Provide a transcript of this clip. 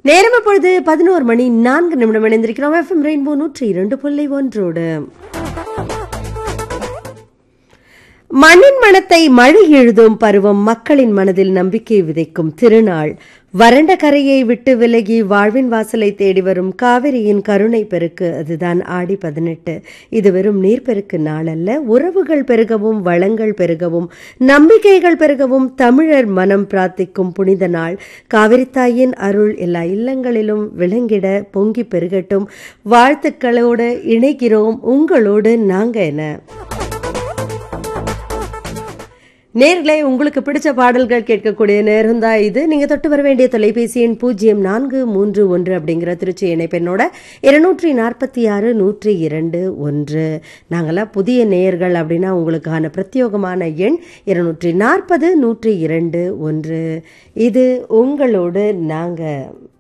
நேரம் இப்பொழுது பதினோரு மணி நான்கு நிமிடம் இணைந்திருக்கிறோம் எஃப்எம் ரெயின்போ நூற்றி இரண்டு புள்ளி ஒன்றோடு மண்ணின் மனத்தை மழை எழுதும் பருவம் மக்களின் மனதில் நம்பிக்கை விதைக்கும் திருநாள் வறண்ட கரையை விட்டு விலகி வாழ்வின் வாசலை தேடி வரும் காவிரியின் கருணை பெருக்கு அதுதான் ஆடி பதினெட்டு இது வெறும் நீர்ப்பெருக்கு நாள் அல்ல உறவுகள் பெருகவும் வளங்கள் பெருகவும் நம்பிக்கைகள் பெருகவும் தமிழர் மனம் பிரார்த்திக்கும் புனித நாள் காவிரித்தாயின் அருள் எல்லா இல்லங்களிலும் விளங்கிட பொங்கி பெருகட்டும் வாழ்த்துக்களோடு இணைகிறோம் உங்களோடு நாங்க என நேர்களே உங்களுக்கு பிடிச்ச பாடல்கள் கேட்கக்கூடிய நேரம் தான் இது நீங்க தொட்டு வர வேண்டிய தொலைபேசி எண் பூஜ்ஜியம் நான்கு மூன்று ஒன்று அப்படிங்கிற திருச்சி இணைப்பெண்ணோட இருநூற்றி நாற்பத்தி ஆறு நூற்றி இரண்டு ஒன்று நாங்களாம் புதிய நேயர்கள் அப்படின்னா உங்களுக்கான பிரத்யோகமான எண் இருநூற்றி நாற்பது நூற்றி இரண்டு ஒன்று இது உங்களோடு நாங்க